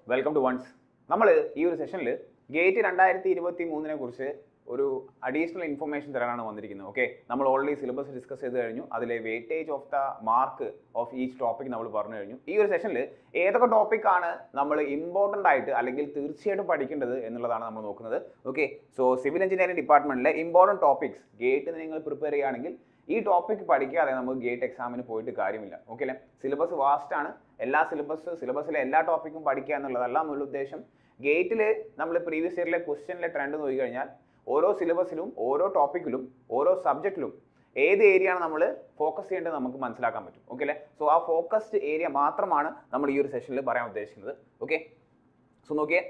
welcome to once നമ്മൾ ഈ ഒരു സെഷനിൽ ഗേറ്റ് രണ്ടായിരത്തി ഇരുപത്തി മൂന്നിനെ കുറിച്ച് ഒരു അഡീഷണൽ ഇൻഫർമേഷൻ തരാനാണ് വന്നിരിക്കുന്നത് ഓക്കെ നമ്മൾ ഓൾറെഡി സിലബസ് ഡിസ്കസ് ചെയ്ത് കഴിഞ്ഞു അതിലെ weightage of the mark of each topic നമ്മൾ പറഞ്ഞു കഴിഞ്ഞു ഈ ഒരു സെഷനിൽ ഏതൊക്കെ ടോപ്പിക്കാണ് നമ്മൾ ഇമ്പോർട്ടൻ്റ് ആയിട്ട് അല്ലെങ്കിൽ തീർച്ചയായിട്ടും പഠിക്കേണ്ടത് എന്നുള്ളതാണ് നമ്മൾ നോക്കുന്നത് ഓക്കെ സോ സിവിൽ എഞ്ചിനീയറിംഗ് ഡിപ്പാർട്ട്മെന്റിലെ ഇമ്പോർട്ടൻറ്റ് ടോപ്പിക്സ് ഗേറ്റ് നിങ്ങൾ പ്രിപ്പയർ ചെയ്യുകയാണെങ്കിൽ ഈ ടോപ്പിക് പഠിക്കാതെ നമുക്ക് ഗേറ്റ് എക്സാമിന് പോയിട്ട് കാര്യമില്ല ഓക്കെ അല്ലേ സിലബസ് വാസ്റ്റ് ആണ് എല്ലാ സിലബസ് സിലബസിലെ എല്ലാ ടോപ്പിക്കും പഠിക്കുക എന്നുള്ളതല്ല നമ്മുടെ ഉദ്ദേശം ഗേറ്റിൽ നമ്മൾ പ്രീവിയസ് ഇയറിലെ ക്വസ്റ്റ്യനിലെ ട്രെൻഡ് നോക്കി കഴിഞ്ഞാൽ ഓരോ സിലബസിലും ഓരോ ടോപ്പിക്കിലും ഓരോ സബ്ജക്റ്റിലും ഏത് ഏരിയ ആണ് നമ്മൾ ഫോക്കസ് ചെയ്യേണ്ടത് നമുക്ക് മനസ്സിലാക്കാൻ പറ്റും ഓക്കെ അല്ലേ സോ ആ ഫോക്കസ്ഡ് ഏരിയ മാത്രമാണ് നമ്മൾ ഈ ഒരു സെഷനിൽ പറയാൻ ഉദ്ദേശിക്കുന്നത് ഓക്കെ സോ നോക്കിയേ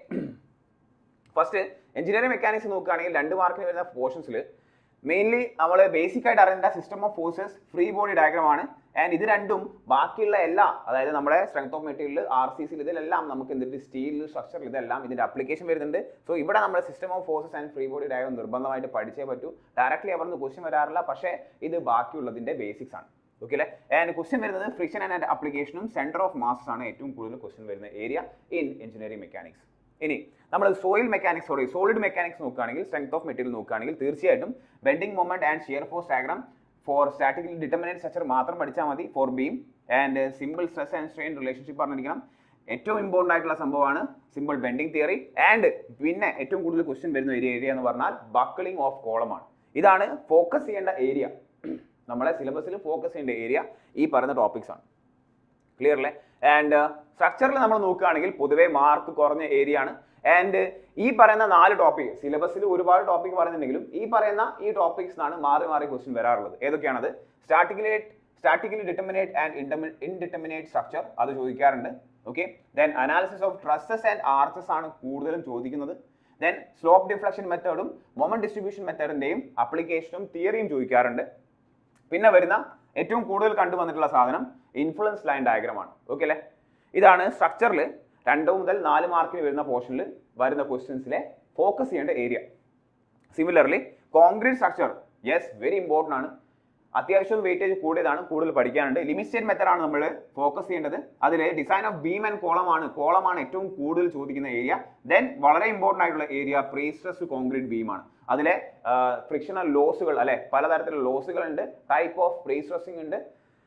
ഫസ്റ്റ് എഞ്ചിനീയറിംഗ് മെക്കാനിക്സ് നോക്കുകയാണെങ്കിൽ രണ്ട് മാർക്കിന് വരുന്ന പോർഷൻസിൽ മെയിൻലി നമ്മൾ ബേസിക് ആയിട്ട് അറിയേണ്ട system of forces free body diagram ആണ് ആൻഡ് ഇത് രണ്ടും ബാക്കിയുള്ള എല്ലാ അതായത് നമ്മുടെ strength of material R C സിയിൽ ഇതിലെല്ലാം നമുക്ക് എന്തിട്ട് സ്റ്റീൽ സ്ട്രക്ചർ ഇതെല്ലാം ഇതിന്റെ അപ്ലിക്കേഷൻ വരുന്നുണ്ട് സോ ഇവിടെ നമ്മുടെ system of forces and free body diagram നിർബന്ധമായിട്ട് പഠിച്ചേ പറ്റൂ ഡയറക്ട്ലി അവിടെ നിന്ന് ക്വസ്റ്റ്യൻ വരാറില്ല പക്ഷേ ഇത് ബാക്കിയുള്ളതിന്റെ ബേസിക്സ് ആണ് ഓക്കെ അല്ലേ ആൻഡ് ക്വസ്റ്റ്യൻ വരുന്നത് ഫ്രിക്ഷൻ ആൻഡ് അപ്ലിക്കേഷനും സെന്റർ ഓഫ് മാസ് ആണ് ഏറ്റവും കൂടുതൽ ക്വസ്റ്റ്യൻ വരുന്ന ഏരിയ ഇൻ എഞ്ചിനീയറിംഗ് മെക്കാനിക്സ് ഇനി നമ്മൾ soil mechanics sorry solid mechanics നോക്കുകയാണെങ്കിൽ സ്ട്രെങ്ത് ഓഫ് മെറ്റീരിയൽ നോക്കുകയാണെങ്കിൽ തീർച്ചയായിട്ടും bending moment and shear force diagram for statically determinate structure മാത്രം പഠിച്ചാൽ മതി for beam and simple stress and strain relationship പറഞ്ഞിരിക്കണം ഏറ്റവും ഇമ്പോർട്ടൻ്റ് ആയിട്ടുള്ള സംഭവമാണ് സിമ്പിൾ ബെൻഡിങ് തിയറി ആൻഡ് പിന്നെ ഏറ്റവും കൂടുതൽ ക്വസ്റ്റ്യൻ വരുന്ന ഒരു ഏരിയ എന്ന് പറഞ്ഞാൽ ബക്കിളിംഗ് ഓഫ് കോളമാണ് ഇതാണ് ഫോക്കസ് ചെയ്യേണ്ട ഏരിയ നമ്മളെ സിലബസിൽ ഫോക്കസ് ചെയ്യേണ്ട ഏരിയ ഈ പറയുന്ന ടോപ്പിക്സ് ആണ് ക്ലിയർ അല്ലേ ആൻഡ് സ്ട്രക്ചറിൽ നമ്മൾ നോക്കുകയാണെങ്കിൽ പൊതുവേ മാർക്ക് കുറഞ്ഞ ഏരിയ ആണ് ആൻഡ് ഈ പറയുന്ന നാല് ടോപ്പിക് സിലബസിൽ ഒരുപാട് ടോപ്പിക് പറയുന്നുണ്ടെങ്കിലും ഈ പറയുന്ന ഈ ടോപ്പിക്സ് ആണ് മാറി മാറി ക്വസ്റ്റ്യൻ വരാറുള്ളത് ഏതൊക്കെയാണത് സ്റ്റാറ്റിക്കുലേറ്റ് statically determinate and indeterminate structure അത് ചോദിക്കാറുണ്ട് okay then analysis of trusses and arches ആണ് കൂടുതലും ചോദിക്കുന്നത് ദെൻ സ്ലോപ്പ് ഡിഫ്ലക്ഷൻ മെത്തേഡും മൊമെന്റ് ഡിസ്ട്രിബ്യൂഷൻ മെത്തേഡിന്റെയും അപ്ലിക്കേഷനും തിയറിയും ചോദിക്കാറുണ്ട് പിന്നെ വരുന്ന ഏറ്റവും കൂടുതൽ കണ്ടുവന്നിട്ടുള്ള സാധനം ഇൻഫ്ലുവൻസ് ലൈൻ ഡയഗ്രാം ആണ് ഓക്കെ അല്ലേ ഇതാണ് സ്ട്രക്ചറിൽ രണ്ട് മുതൽ നാല് മാർക്കിന് വരുന്ന പോർഷനിൽ വരുന്ന ക്വസ്റ്റ്യൻസിലെ ഫോക്കസ് ചെയ്യേണ്ട area similarly concrete structure yes very important ആണ് അത്യാവശ്യം വെയിറ്റേജ് കൂടിയതാണ് കൂടുതൽ പഠിക്കാനുണ്ട് ലിമിറ്റഡ് മെത്തഡ് ആണ് നമ്മൾ ഫോക്കസ് ചെയ്യേണ്ടത് അതിൽ ഡിസൈൻ ഓഫ് ബീം ആൻഡ് കോളമാണ് കോളമാണ് ഏറ്റവും കൂടുതൽ ചോദിക്കുന്ന ഏരിയ ദെൻ വളരെ ഇമ്പോർട്ടൻ്റ് ആയിട്ടുള്ള ഏരിയ പ്രീസ്ട്രസ് കോൺക്രീറ്റ് ബീമാണ് അതിലെ ഫ്രിക്ഷണൽ ലോസുകൾ അല്ലെ പലതരത്തിലുള്ള ലോസുകൾ ഉണ്ട് ടൈപ്പ് ഓഫ് പ്രീസ്ട്രസിംഗ് ഉണ്ട്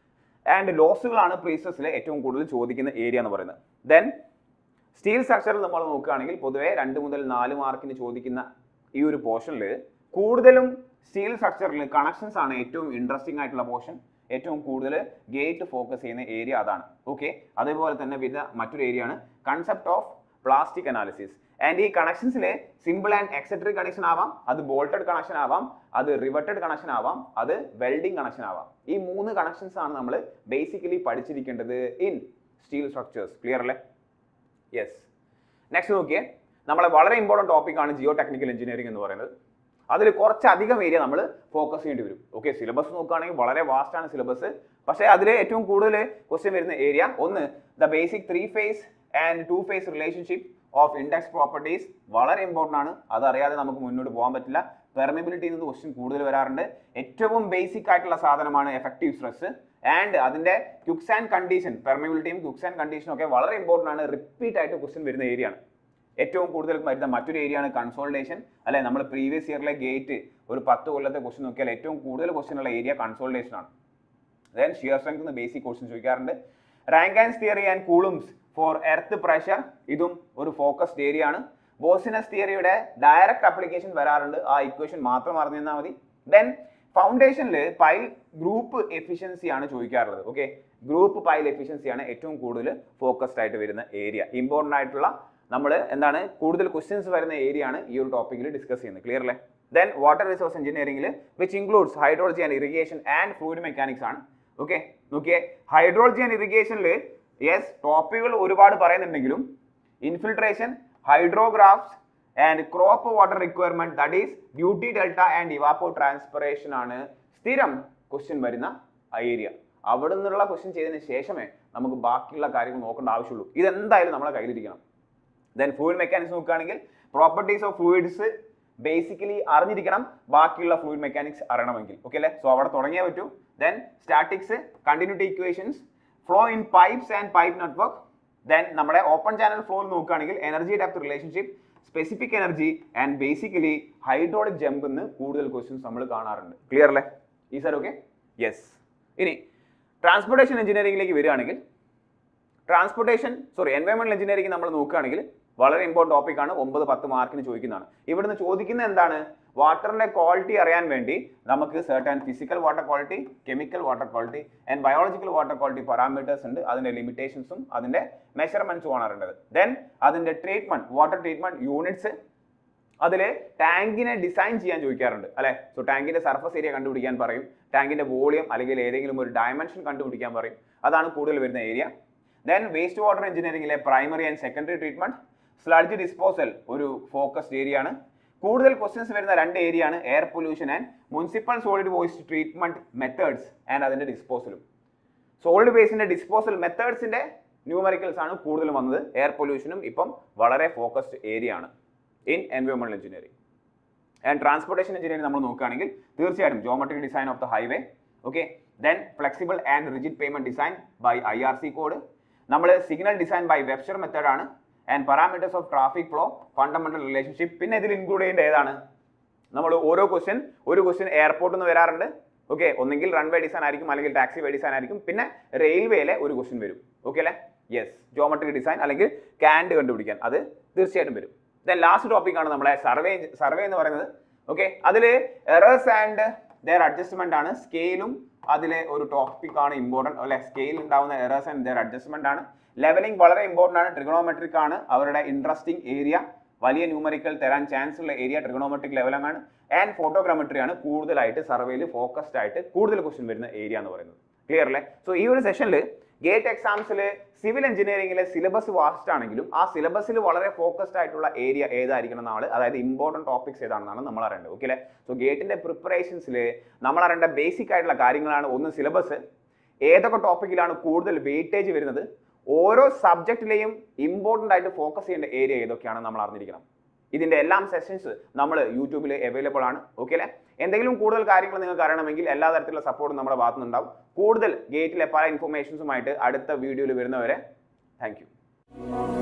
ആൻഡ് ലോസുകളാണ് പ്രീസ്ട്രസിലെ ഏറ്റവും കൂടുതൽ ചോദിക്കുന്ന ഏരിയ എന്ന് പറയുന്നത് ദെൻ സ്റ്റീൽ സ്ട്രക്ചറിൽ നമ്മൾ നോക്കുകയാണെങ്കിൽ പൊതുവെ രണ്ട് മുതൽ നാല് മാർക്കിന് ചോദിക്കുന്ന ഈ ഒരു പോർഷനിൽ കൂടുതലും സ്റ്റീൽ സ്ട്രക്ചറിൽ കണക്ഷൻസ് ആണ് ഏറ്റവും ഇൻട്രസ്റ്റിംഗ് ആയിട്ടുള്ള പോർഷൻ ഏറ്റവും കൂടുതൽ ഗേറ്റ് ഫോക്കസ് ചെയ്യുന്ന ഏരിയ അതാണ് ഓക്കെ അതേപോലെ തന്നെ വരുന്ന മറ്റൊരു ഏരിയ ആണ് concept of plastic analysis and ഈ കണക്ഷൻസിലെ സിമ്പിൾ ആൻഡ് എക്സെട്രിക് കണക്ഷൻ ആവാം അത് ബോൾട്ടഡ് കണക്ഷൻ ആവാം അത് റിവട്ടഡ് കണക്ഷൻ ആവാം അത് വെൽഡിംഗ് കണക്ഷൻ ആവാം ഈ മൂന്ന് കണക്ഷൻസ് ആണ് നമ്മൾ ബേസിക്കലി പഠിച്ചിരിക്കേണ്ടത് ഇൻ സ്റ്റീൽ സ്ട്രക്ചേഴ്സ് ക്ലിയർ അല്ലേ യെസ് നെക്സ്റ്റ് നോക്കിയേ നമ്മളെ വളരെ ഇമ്പോർട്ടൻറ്റ് ടോപ്പിക്കാണ് ജിയോ ടെക്നിക്കൽ എഞ്ചിനീയറിംഗ് എന്ന് പറയുന്നത് അതിൽ കുറച്ചധികം ഏരിയ നമ്മൾ ഫോക്കസ് ചെയ്യേണ്ടി വരും ഓക്കെ സിലബസ് നോക്കുകയാണെങ്കിൽ വളരെ വാസ്റ്റ് ആണ് സിലബസ് പക്ഷേ അതിൽ ഏറ്റവും കൂടുതൽ ക്വസ്റ്റ്യൻ വരുന്ന ഏരിയ ഒന്ന് the basic three phase and two phase relationship of index properties വളരെ ഇമ്പോർട്ടൻ്റ് ആണ് അതറിയാതെ നമുക്ക് മുന്നോട്ട് പോകാൻ പറ്റില്ല പെർമിബിലിറ്റി നിന്ന് ക്വസ്റ്റ്യൻ കൂടുതൽ വരാറുണ്ട് ഏറ്റവും ബേസിക് ആയിട്ടുള്ള സാധനമാണ് എഫക്റ്റീവ് സ്ട്രെസ് ആൻഡ് അതിന്റെ ക്യുക്സ് ആൻഡ് കണ്ടീഷൻ പെർമിബിലിറ്റിയും ക്യുക്സ് ആൻഡ് കണ്ടീഷനും ഒക്കെ വളരെ ഇമ്പോർട്ടൻ്റ് ആണ് റിപ്പീറ്റ് ആയിട്ട് ക്വസ്റ്റ്യൻ വരുന്ന ഏരിയ ആണ് ഏറ്റവും കൂടുതൽ വരുന്ന മറ്റൊരു ഏരിയ ആണ് കൺസോൾട്ടേഷൻ അല്ലെ നമ്മൾ പ്രീവിയസ് ഇയറിലെ ഗേറ്റ് ഒരു പത്ത് കൊല്ലത്തെ ക്വസ്റ്റ്യൻ നോക്കിയാൽ ഏറ്റവും കൂടുതൽ ക്വസ്റ്റ്യൻ ഉള്ള ഏരിയ കൺസോൾട്ടേഷൻ ആണ് ദെൻ ഷിയർ സ്ട്രെങ്ത് എന്ന് ബേസിക് ക്വസ്റ്റ്യൻ ചോദിക്കാറുണ്ട് Rankine theory and Coulomb's for earth pressure ഇതും ഒരു ഫോക്കസ്ഡ് ഏരിയ ആണ് ബോസിനസ് തിയറിയുടെ ഡയറക്റ്റ് അപ്ലിക്കേഷൻ വരാറുണ്ട് ആ ഇക്വേഷൻ മാത്രം അറിഞ്ഞാൽ മതി ദെൻ ഫൗണ്ടേഷനിൽ പൈൽ ഗ്രൂപ്പ് എഫിഷ്യൻസി ആണ് ചോദിക്കാറുള്ളത് ഓക്കെ ഗ്രൂപ്പ് പൈൽ എഫിഷ്യൻസി ആണ് ഏറ്റവും കൂടുതൽ ഫോക്കസ്ഡ് ആയിട്ട് വരുന്ന ഏരിയ ഇമ്പോർട്ടൻ്റ് ആയിട്ടുള്ള നമ്മൾ എന്താണ് കൂടുതൽ ക്വസ്റ്റ്യൻസ് വരുന്ന ഏരിയ ആണ് ഈ ഒരു ടോപ്പിക്കിൽ ഡിസ്കസ് ചെയ്യുന്നത് ക്ലിയർ അല്ലേ ദെൻ വാട്ടർ റിസോഴ്സ് എഞ്ചിനീയറിംഗിൽ which includes hydrology and irrigation and fluid mechanics ആണ് ഓക്കെ നോക്കിയേ ഹൈഡ്രോളജി ആൻഡ് ഇറിഗേഷനിൽ യെസ് ടോപ്പിക്കുകൾ ഒരുപാട് പറയുന്നുണ്ടെങ്കിലും infiltration hydrographs and crop water requirement that is duty delta and evapotranspiration ആണ് സ്ഥിരം ക്വസ്റ്റ്യൻ വരുന്ന ഏരിയ അവിടെ നിന്നുള്ള ക്വസ്റ്റ്യൻ ചെയ്തതിന് ശേഷമേ നമുക്ക് ബാക്കിയുള്ള കാര്യങ്ങൾ നോക്കേണ്ട ആവശ്യമുള്ളൂ ഇതെന്തായാലും നമ്മളെ കയ്യിലിരിക്കണം ദെൻ ഫ്ലൂയിഡ് മെക്കാനിക്സ് നോക്കുകയാണെങ്കിൽ പ്രോപ്പർട്ടീസ് ഓഫ് ഫ്ലൂയിഡ്സ് ബേസിക്കലി അറിഞ്ഞിരിക്കണം ബാക്കിയുള്ള ഫ്ലൂയിഡ് മെക്കാനിക്സ് അറിയണമെങ്കിൽ ഓക്കെ അല്ലേ സോ അവിടെ തുടങ്ങിയേ പറ്റൂ then statics continuity equations flow in pipes and pipe network then നമ്മുടെ ഓപ്പൺ ചാനൽ ഫ്ലോയിൽ നോക്കുകയാണെങ്കിൽ energy depth relationship specific energy and basically hydraulic jump എന്ന് കൂടുതൽ ക്വസ്റ്റ്യൻസ് നമ്മൾ കാണാറുണ്ട് ക്ലിയർ അല്ലേ ഈ സാർ ഓക്കെ യെസ് ഇനി ട്രാൻസ്പോർട്ടേഷൻ എഞ്ചിനീയറിംഗിലേക്ക് വരികയാണെങ്കിൽ ട്രാൻസ്പോർട്ടേഷൻ സോറി എൻവയോൺമെന്റൽ എഞ്ചിനീയറിംഗ് നമ്മൾ നോക്കുകയാണെങ്കിൽ വളരെ ഇമ്പോർട്ടൻറ്റ് ടോപ്പിക്കാണ് ഒമ്പത് പത്ത് മാർക്കിന് ചോദിക്കുന്നതാണ് ഇവിടുന്ന് ചോദിക്കുന്നത് എന്താണ് വാട്ടറിന്റെ ക്വാളിറ്റി അറിയാൻ വേണ്ടി നമുക്ക് certain physical water quality chemical water quality and biological water quality parameters ഉണ്ട് അതിന്റെ ലിമിറ്റേഷൻസും അതിന്റെ മെഷർമെന്റ്സും ആണ് അറിയേണ്ടത് ദെൻ അതിന്റെ ട്രീറ്റ്മെന്റ് വാട്ടർ ട്രീറ്റ്മെന്റ് യൂണിറ്റ്സ് അതിൽ ടാങ്കിനെ ഡിസൈൻ ചെയ്യാൻ ചോദിക്കാറുണ്ട് അല്ലെ സോ ടാങ്കിന്റെ സർഫസ് ഏരിയ കണ്ടുപിടിക്കാൻ പറയും ടാങ്കിന്റെ വോളിയം അല്ലെങ്കിൽ ഏതെങ്കിലും ഒരു ഡയമെൻഷൻ കണ്ടുപിടിക്കാൻ പറയും അതാണ് കൂടുതൽ വരുന്ന ഏരിയ ദെൻ വേസ്റ്റ് വാട്ടർ എഞ്ചിനീയറിംഗിലെ primary and secondary treatment sludge disposal ഒരു ഫോക്കസ്ഡ് ഏരിയ ആണ് കൂടുതൽ ക്വസ്റ്റ്യൻസ് വരുന്ന രണ്ട് ഏരിയ ആണ് air pollution and municipal solid waste treatment methods and അതിന്റെ ഡിസ്പോസലും സോളിഡ് വേസ്റ്റിന്റെ ഡിസ്പോസൽ മെത്തേഡ്സിന്റെ ന്യൂമറിക്കൽസ് ആണ് കൂടുതൽ വന്നത് എയർ പൊല്യൂഷനും ഇപ്പം വളരെ ഫോക്കസ്ഡ് ഏരിയ ആണ് ഇൻ എൻവയോൺമെന്റൽ എഞ്ചിനീയറിംഗ് ആൻഡ് ട്രാൻസ്പോർട്ടേഷൻ എഞ്ചിനീയറിംഗ് നമ്മൾ നോക്കുകയാണെങ്കിൽ തീർച്ചയായിട്ടും geometric design of the highway okay then flexible and rigid payment design by I R C code നമ്മൾ signal design by Webster method ആണ് and parameters of traffic flow fundamental relationship പിന്നെ ഇതിൽ include ചെയ്യേണ്ട ഏതാണ് നമ്മൾ ഓരോ ക്വസ്റ്റ്യൻ ഒരു question എയർപോർട്ടിൽ നിന്ന് വരാറുണ്ട് ഓക്കെ ഒന്നെങ്കിൽ റൺവേ ഡിസൈൻ ആയിരിക്കും അല്ലെങ്കിൽ ടാക്സി വേ ഡിസൈൻ ആയിരിക്കും പിന്നെ റെയിൽവേയിലെ ഒരു ക്വസ്റ്റ്യൻ വരും ഓക്കെ അല്ലേ യെസ് ജോമെട്രിക് ഡിസൈൻ അല്ലെങ്കിൽ കാൻഡ് കണ്ടുപിടിക്കാൻ അത് തീർച്ചയായിട്ടും വരും ദെൻ ലാസ്റ്റ് ടോപ്പിക് ആണ് നമ്മളെ സർവേ സർവേ എന്ന് പറയുന്നത് ഓക്കെ അതിൽ എറേഴ്സ് ആൻഡ് ദർ അഡ്ജസ്റ്റ്മെന്റ് ആണ് സ്കെയിലും അതിലെ ഒരു ടോപ്പിക് ആണ് ഇമ്പോർട്ടൻറ്റ് അല്ലെ സ്കെയിൽ ഉണ്ടാവുന്ന എറേഴ്സ് ആൻഡ് ദർ അഡ്ജസ്റ്റ്മെന്റ് ആണ് ലെവലിംഗ് വളരെ ഇമ്പോർട്ടൻ്റ് ആണ് ട്രിഗണോമെട്രിക് ആണ് അവരുടെ ഇൻട്രസ്റ്റിംഗ് ഏരിയ വലിയ ന്യൂമറിക്കൽ തരാൻ ചാൻസ് ഉള്ള ഏരിയ ട്രിഗണോമെട്രിക് ലെവലാണ് ആൻഡ് ഫോട്ടോഗ്രാമെട്രി ആണ് കൂടുതലായിട്ട് സർവേയിൽ ഫോക്കസ്ഡ് ആയിട്ട് കൂടുതൽ ക്വസ്റ്റ്യൻ വരുന്ന ഏരിയ എന്ന് പറയുന്നത് ക്ലിയർ അല്ലേ സോ ഈ ഒരു സെഷനിൽ ഗേറ്റ് എക്സാംസിൽ സിവിൽ എഞ്ചിനീയറിംഗിലെ സിലബസ് വാസ്റ്റ് ആണെങ്കിലും ആ സിലബസിൽ വളരെ ഫോക്കസ്ഡ് ആയിട്ടുള്ള ഏരിയ ഏതായിരിക്കണം നമ്മൾ അതായത് ഇമ്പോർട്ടൻറ്റ് ടോപ്പിക്സ് ഏതാണെന്നാണ് നമ്മൾ അറിയേണ്ടത് ഓക്കെ അല്ലേ സോ ഗേറ്റിന്റെ പ്രിപ്പറേഷൻസിൽ നമ്മൾ അറിയേണ്ട ബേസിക് ആയിട്ടുള്ള കാര്യങ്ങളാണ് ഒന്ന് സിലബസ് ഏതൊക്കെ ടോപ്പിക്കിലാണ് കൂടുതൽ വെയിറ്റേജ് വരുന്നത് ഓരോ സബ്ജക്റ്റിലെയും ഇമ്പോർട്ടൻ്റ് ആയിട്ട് ഫോക്കസ് ചെയ്യേണ്ട ഏരിയ ഏതൊക്കെയാണ് നമ്മൾ അറിഞ്ഞിരിക്കണം ഇതിന്റെ എല്ലാം സെഷൻസ് നമ്മൾ യൂട്യൂബിൽ അവൈലബിൾ ആണ് ഓക്കെ അല്ലേ എന്തെങ്കിലും കൂടുതൽ കാര്യങ്ങൾ നിങ്ങൾക്ക് അറിയണമെങ്കിൽ എല്ലാ തരത്തിലുള്ള സപ്പോർട്ടും നമ്മുടെ ഭാഗത്തു നിന്നുണ്ടാവും കൂടുതൽ ഗേറ്റിലെ പല ഇൻഫർമേഷൻസുമായിട്ട് അടുത്ത വീഡിയോയിൽ വരുന്നവരെ താങ്ക്